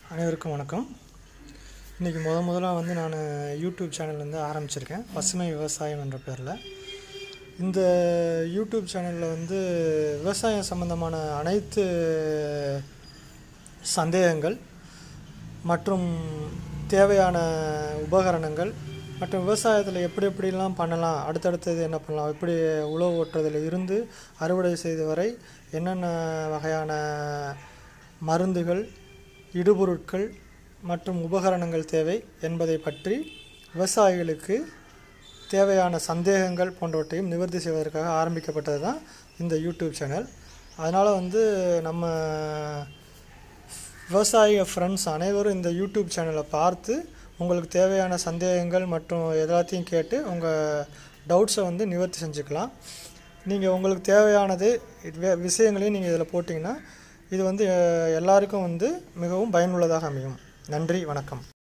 அனைவருக்கும் வணக்கம் இன்றைக்கி முத முதலாக வந்து நான் யூடியூப் சேனல் வந்து ஆரம்பிச்சிருக்கேன் பசுமை விவசாயம் என்ற பேரில் இந்த யூடியூப் சேனலில் வந்து விவசாயம் சம்பந்தமான அனைத்து சந்தேகங்கள் மற்றும் தேவையான உபகரணங்கள் மற்றும் விவசாயத்தில் எப்படி எப்படிலாம் பண்ணலாம் அடுத்தடுத்தது என்ன பண்ணலாம் எப்படி உழவு ஓட்டுறதுல இருந்து அறுவடை செய்த வரை என்னென்ன வகையான மருந்துகள் இடுபொருட்கள் மற்றும் உபகரணங்கள் தேவை என்பதை பற்றி விவசாயிகளுக்கு தேவையான சந்தேகங்கள் போன்றவற்றையும் நிவர்த்தி செய்வதற்காக ஆரம்பிக்கப்பட்டது தான் இந்த யூடியூப் சேனல் அதனால் வந்து நம்ம விவசாய ஃப்ரெண்ட்ஸ் அனைவரும் இந்த யூடியூப் சேனலை பார்த்து உங்களுக்கு தேவையான சந்தேகங்கள் மற்றும் எல்லாத்தையும் கேட்டு உங்கள் டவுட்ஸை வந்து நிவர்த்தி செஞ்சுக்கலாம் நீங்கள் உங்களுக்கு தேவையானது வே- விஷயங்களையும் நீங்கள் இதில் போட்டிங்கன்னா இது வந்து அஹ், எல்லாருக்கும் வந்து மிகவும் பயனுள்ளதாக அமையும் நன்றி வணக்கம்